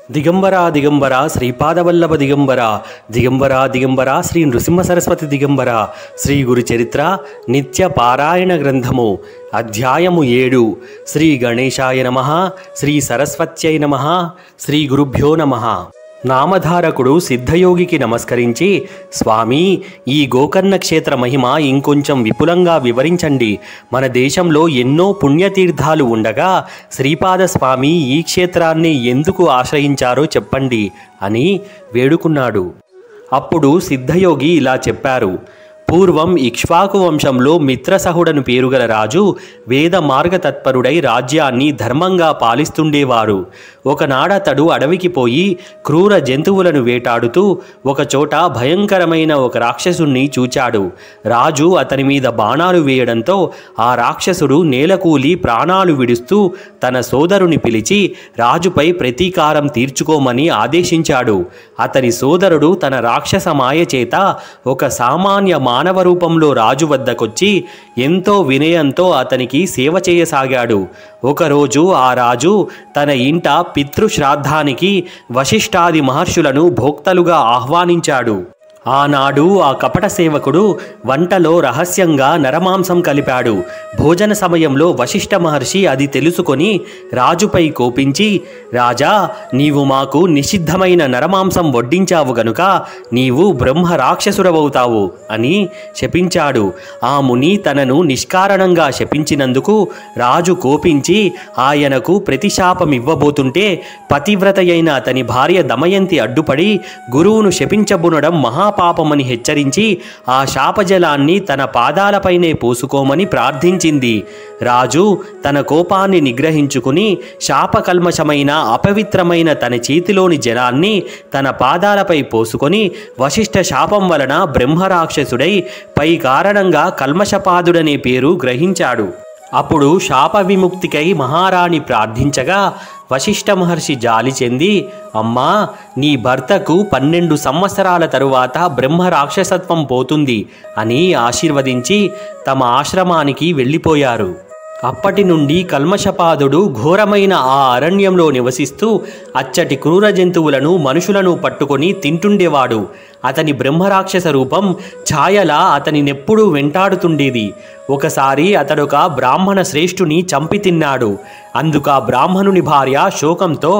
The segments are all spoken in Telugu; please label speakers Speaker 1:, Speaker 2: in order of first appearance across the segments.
Speaker 1: దిగంబర దిగంబర శ్రీపాదవల్లభ దిగంబర దిగంబర దిగంబర శ్రీ నృసింహ సరస్వతి దిగంబర శ్రీ గురు చరిత్ర నిత్య పారాయణ గ్రంథము అధ్యాయము ఏడు శ్రీ గణేశాయ నమ శ్రీ సరస్వత్యై నమ శ్రీ గురుభ్యో నమ నామధారకుడు సిద్ధయోగికి నమస్కరించి స్వామి ఈ గోకర్ణ క్షేత్ర మహిమ ఇంకొంచెం విపులంగా వివరించండి మన దేశంలో ఎన్నో పుణ్యతీర్థాలు ఉండగా శ్రీపాద స్వామి ఈ క్షేత్రాన్ని ఎందుకు ఆశ్రయించారో చెప్పండి అని వేడుకున్నాడు అప్పుడు సిద్ధయోగి ఇలా చెప్పారు పూర్వం ఇక్ష్వాకు వంశంలో మిత్రసహుడను పేరుగల రాజు వేద మార్గతత్పరుడై రాజ్యాన్ని ధర్మంగా పాలిస్తుండేవారు ఒకనాడతడు అడవికి పోయి క్రూర జంతువులను వేటాడుతూ ఒకచోట భయంకరమైన ఒక రాక్షసుణ్ణి చూచాడు రాజు అతని మీద బాణాలు వేయడంతో ఆ రాక్షసుడు నేలకూలి ప్రాణాలు విడుస్తూ తన సోదరుని పిలిచి రాజుపై ప్రతీకారం తీర్చుకోమని ఆదేశించాడు అతని సోదరుడు తన రాక్షస మాయ చేత ఒక సామాన్య మానవ రూపంలో రాజు వద్దకొచ్చి ఎంతో వినయంతో అతనికి సేవ చేయసాగాడు ఒకరోజు ఆ రాజు తన ఇంట పితృశ్రాద్ధానికి వశిష్ఠాది మహర్షులను భోక్తలుగా ఆహ్వానించాడు ఆనాడు ఆ కపట సేవకుడు వంటలో రహస్యంగా నరమాంసం కలిపాడు భోజన సమయంలో వశిష్ఠ మహర్షి అది తెలుసుకొని రాజుపై కోపించి రాజా నీవు మాకు నిషిద్ధమైన నరమాంసం వడ్డించావు గనుక నీవు బ్రహ్మ రాక్షసుడవవుతావు అని శపించాడు ఆ ముని తనను నిష్కారణంగా శపించినందుకు రాజు కోపించి ఆయనకు ప్రతిశాపం ఇవ్వబోతుంటే పతివ్రత అయిన అతని భార్య దమయంతి అడ్డుపడి గురువును శపించబునడం మహాపాపమని హెచ్చరించి ఆ శాపజలాన్ని తన పాదాలపైనే పూసుకోమని ప్రార్థించింది రాజు తన కోపాన్ని నిగ్రహించుకుని శాపకల్మషమైన అపవిత్రమైన తన చేతిలోని జలాన్ని తన పాదాలపై పోసుకొని వశిష్ఠ శాపం వలన బ్రహ్మరాక్షసుడై పై కారణంగా కల్మషపాదుడనే పేరు గ్రహించాడు అప్పుడు శాప విముక్తికై మహారాణి ప్రార్థించగా వశిష్ఠ మహర్షి జాలి చెంది అమ్మా నీ భర్తకు పన్నెండు సంవత్సరాల తరువాత బ్రహ్మ రాక్షసత్వం పోతుంది అని ఆశీర్వదించి తమ ఆశ్రమానికి వెళ్ళిపోయారు అప్పటి నుండి కల్మషపాదుడు ఘోరమైన ఆ అరణ్యంలో నివసిస్తూ అచ్చటి క్రూర జంతువులను మనుషులను పట్టుకొని తింటుండేవాడు అతని బ్రహ్మరాక్షస రూపం ఛాయలా అతనినెప్పుడూ వెంటాడుతుండేది ఒకసారి అతడొక బ్రాహ్మణ శ్రేష్ఠుని చంపి తిన్నాడు అందుక బ్రాహ్మణుని భార్య శోకంతో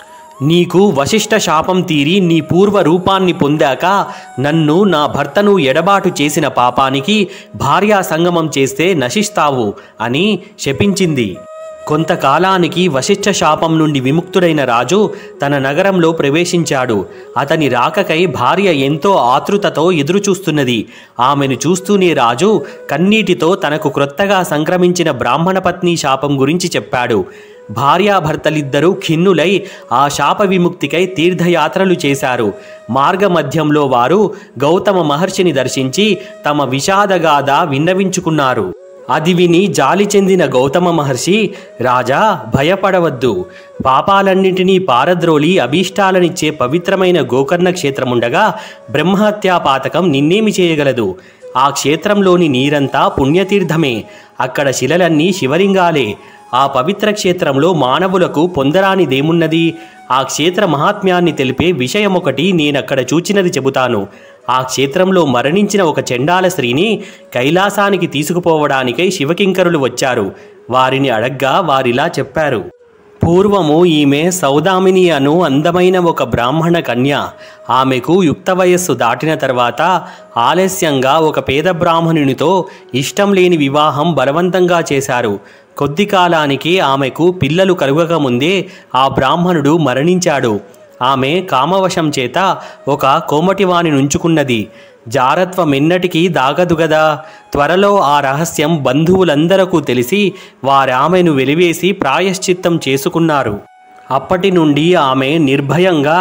Speaker 1: నీకు వశిష్ఠ శాపం తీరి నీ పూర్వ రూపాన్ని పొందాక నన్ను నా భర్తను ఎడబాటు చేసిన పాపానికి భార్యా సంగమం చేస్తే నశిస్తావు అని శపించింది కొంతకాలానికి వశిష్ఠ శాపం నుండి విముక్తుడైన రాజు తన నగరంలో ప్రవేశించాడు అతని రాకకై భార్య ఎంతో ఆతృతతో ఎదురుచూస్తున్నది ఆమెను చూస్తూనే రాజు కన్నీటితో తనకు క్రొత్తగా సంక్రమించిన బ్రాహ్మణ పత్ని శాపం గురించి చెప్పాడు భార్యాభర్తలిద్దరూ ఖిన్నులై ఆ శాప విముక్తికై తీర్థయాత్రలు చేశారు మార్గమధ్యంలో వారు గౌతమ మహర్షిని దర్శించి తమ విషాదగాథ విన్నవించుకున్నారు అది విని జాలి చెందిన గౌతమ మహర్షి రాజా భయపడవద్దు పాపాలన్నింటినీ పారద్రోలి అభీష్టాలనిచ్చే పవిత్రమైన గోకర్ణ క్షేత్రముండగా బ్రహ్మహత్యా పాతకం నిన్నేమి చేయగలదు ఆ క్షేత్రంలోని నీరంతా పుణ్యతీర్థమే అక్కడ శిలలన్నీ శివలింగాలే ఆ పవిత్ర క్షేత్రంలో మానవులకు పొందరానిదేమున్నది ఆ క్షేత్ర మహాత్మ్యాన్ని తెలిపే విషయం ఒకటి నేనక్కడ చూచినది చెబుతాను ఆ క్షేత్రంలో మరణించిన ఒక చండాల స్త్రీని కైలాసానికి తీసుకుపోవడానికై శివకింకరులు వచ్చారు వారిని అడగ్గా వారిలా చెప్పారు పూర్వము ఈమె సౌదామిని అను అందమైన ఒక బ్రాహ్మణ కన్య ఆమెకు యుక్త వయస్సు దాటిన తర్వాత ఆలస్యంగా ఒక పేద బ్రాహ్మణునితో ఇష్టం లేని వివాహం బలవంతంగా చేశారు కొద్ది కాలానికి ఆమెకు పిల్లలు కలుగకముందే ఆ బ్రాహ్మణుడు మరణించాడు ఆమె కామవశం చేత ఒక కోమటివాని నుంచుకున్నది జారత్వమెన్నటికీ దాగదు గదా త్వరలో ఆ రహస్యం బంధువులందరకు తెలిసి వారామెను వెలివేసి ప్రాయశ్చిత్తం చేసుకున్నారు అప్పటి నుండి ఆమె నిర్భయంగా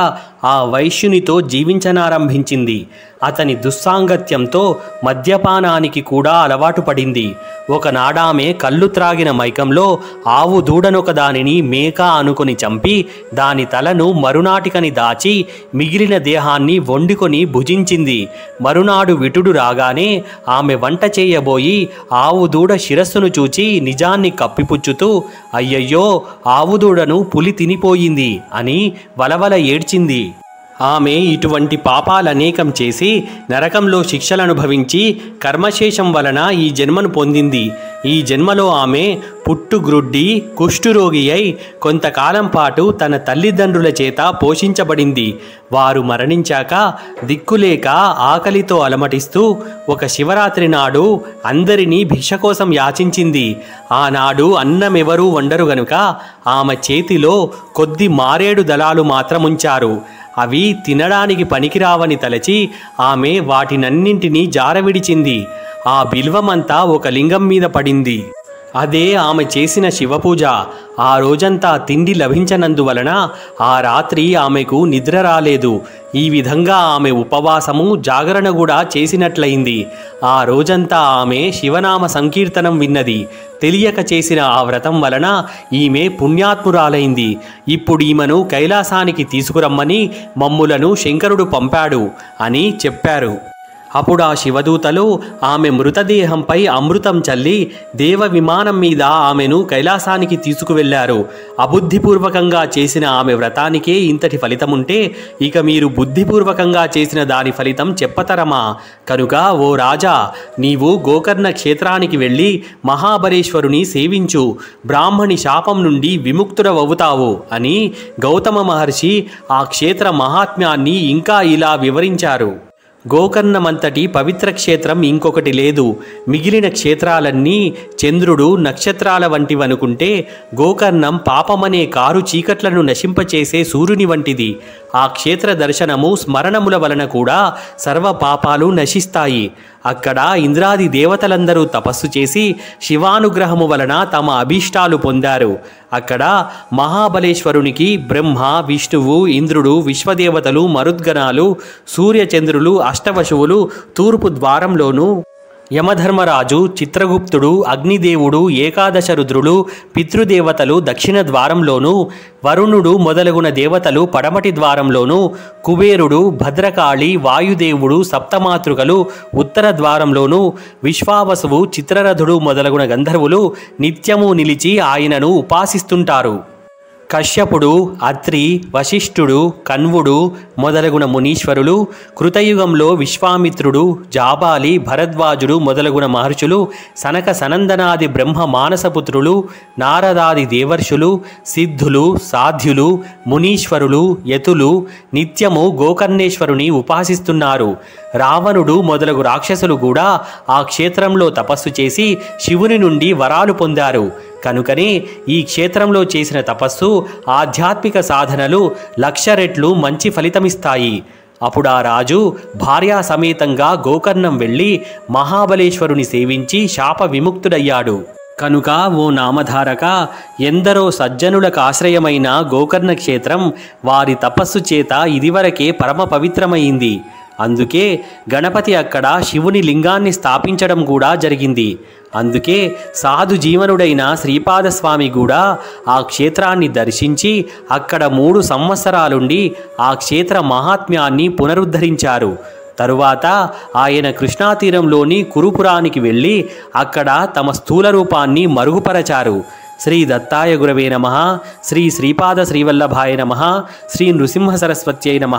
Speaker 1: ఆ వైశ్యునితో జీవించనారంభించింది అతని దుస్సాంగత్యంతో మద్యపానానికి కూడా అలవాటు పడింది ఒకనాడామె కళ్ళు త్రాగిన మైకంలో ఆవు దూడనొక దానిని మేక అనుకుని చంపి దాని తలను మరునాటికని దాచి మిగిలిన దేహాన్ని వండుకొని భుజించింది మరునాడు విటుడు రాగానే ఆమె వంట చేయబోయి ఆవు దూడ శిరస్సును చూచి నిజాన్ని కప్పిపుచ్చుతూ అయ్యయ్యో ఆవు దూడను పులి తినిపోయింది అని వలవల ఏడ్చింది ఆమె ఇటువంటి పాపాలనేకం చేసి నరకంలో శిక్షలనుభవించి కర్మశేషం వలన ఈ జన్మను పొందింది ఈ జన్మలో ఆమె పుట్టుగ్రుడ్డి కుష్ఠురోగి అయి కొంతకాలం పాటు తన తల్లిదండ్రుల చేత పోషించబడింది వారు మరణించాక దిక్కులేక ఆకలితో అలమటిస్తూ ఒక శివరాత్రి నాడు అందరినీ భిక్ష కోసం యాచించింది ఆనాడు అన్నమెవరూ వండరు గనుక ఆమె చేతిలో కొద్ది మారేడు దళాలు మాత్రముంచారు అవి తినడానికి పనికిరావని తలచి ఆమె వాటినన్నింటినీ జారవిడిచింది ఆ బిల్వమంతా ఒక లింగం మీద పడింది అదే ఆమె చేసిన శివపూజ ఆ రోజంతా తిండి లభించనందువలన ఆ రాత్రి ఆమెకు నిద్ర రాలేదు ఈ విధంగా ఆమె ఉపవాసము జాగరణ కూడా చేసినట్లయింది ఆ రోజంతా ఆమె శివనామ సంకీర్తనం విన్నది తెలియక చేసిన ఆ వ్రతం వలన ఈమె పుణ్యాత్మురాలైంది ఇప్పుడు ఈమెను కైలాసానికి తీసుకురమ్మని మమ్ములను శంకరుడు పంపాడు అని చెప్పారు అప్పుడు ఆ శివదూతలు ఆమె మృతదేహంపై అమృతం చల్లి దేవ విమానం మీద ఆమెను కైలాసానికి తీసుకువెళ్లారు అబుద్ధిపూర్వకంగా చేసిన ఆమె వ్రతానికే ఇంతటి ఫలితముంటే ఇక మీరు బుద్ధిపూర్వకంగా చేసిన దాని ఫలితం చెప్పతరమా కనుక ఓ రాజా నీవు గోకర్ణ క్షేత్రానికి వెళ్ళి మహాబలేశ్వరుని సేవించు బ్రాహ్మణి శాపం నుండి విముక్తుడవవుతావు అని గౌతమ మహర్షి ఆ క్షేత్ర మహాత్మ్యాన్ని ఇంకా ఇలా వివరించారు గోకర్ణమంతటి పవిత్ర క్షేత్రం ఇంకొకటి లేదు మిగిలిన క్షేత్రాలన్నీ చంద్రుడు నక్షత్రాల వంటివనుకుంటే గోకర్ణం పాపమనే కారు చీకట్లను నశింపచేసే సూర్యుని వంటిది ఆ క్షేత్ర దర్శనము స్మరణముల వలన కూడా సర్వ పాపాలు నశిస్తాయి అక్కడ ఇంద్రాది దేవతలందరూ తపస్సు చేసి శివానుగ్రహము వలన తమ అభీష్టాలు పొందారు అక్కడ మహాబలేశ్వరునికి బ్రహ్మ విష్ణువు ఇంద్రుడు విశ్వదేవతలు మరుద్గణాలు సూర్యచంద్రులు అష్టవశువులు తూర్పు ద్వారంలోనూ యమధర్మరాజు చిత్రగుప్తుడు అగ్నిదేవుడు ఏకాదశ రుద్రులు పితృదేవతలు దక్షిణ ద్వారంలోనూ వరుణుడు మొదలగున దేవతలు పడమటి ద్వారంలోనూ కుబేరుడు భద్రకాళి వాయుదేవుడు సప్తమాతృకలు ఉత్తర ద్వారంలోనూ విశ్వావసువు చిత్రరథుడు మొదలగున గంధర్వులు నిత్యము నిలిచి ఆయనను ఉపాసిస్తుంటారు కశ్యపుడు అత్రి వశిష్ఠుడు కన్వుడు మొదలగున మునీశ్వరులు కృతయుగంలో విశ్వామిత్రుడు జాబాలి భరద్వాజుడు మొదలగున మహర్షులు సనక సనందనాది బ్రహ్మ మానసపుత్రులు నారదాది దేవర్షులు సిద్ధులు సాధ్యులు మునీశ్వరులు యతులు నిత్యము గోకర్ణేశ్వరుని ఉపాసిస్తున్నారు రావణుడు మొదలగు రాక్షసులు కూడా ఆ క్షేత్రంలో తపస్సు చేసి శివుని నుండి వరాలు పొందారు కనుకనే ఈ క్షేత్రంలో చేసిన తపస్సు ఆధ్యాత్మిక సాధనలు లక్ష రెట్లు మంచి ఫలితమిస్తాయి అప్పుడు ఆ రాజు భార్యా సమేతంగా గోకర్ణం వెళ్ళి మహాబలేశ్వరుని సేవించి శాప విముక్తుడయ్యాడు కనుక ఓ నామధారక ఎందరో సజ్జనులకు ఆశ్రయమైన గోకర్ణ క్షేత్రం వారి తపస్సు చేత ఇదివరకే పరమ పవిత్రమైంది అందుకే గణపతి అక్కడ శివుని లింగాన్ని స్థాపించడం కూడా జరిగింది అందుకే సాధు జీవనుడైన శ్రీపాదస్వామి కూడా ఆ క్షేత్రాన్ని దర్శించి అక్కడ మూడు సంవత్సరాలుండి ఆ క్షేత్ర మహాత్మ్యాన్ని పునరుద్ధరించారు తరువాత ఆయన కృష్ణాతీరంలోని కురుపురానికి వెళ్ళి అక్కడ తమ స్థూల రూపాన్ని మరుగుపరచారు శ్రీ దత్తాయ గురవే నమ శ్రీ శ్రీపాద శ్రీవల్లభాయ నమ శ్రీ నృసింహ సరస్వత్యై నమ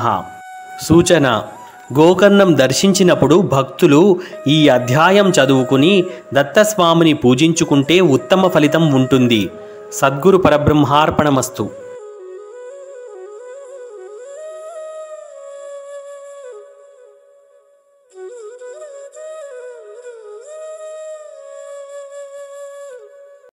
Speaker 1: సూచన గోకర్ణం దర్శించినప్పుడు భక్తులు ఈ అధ్యాయం చదువుకుని దత్తస్వామిని పూజించుకుంటే ఉత్తమ ఫలితం ఉంటుంది సద్గురు పరబ్రహ్మార్పణమస్తు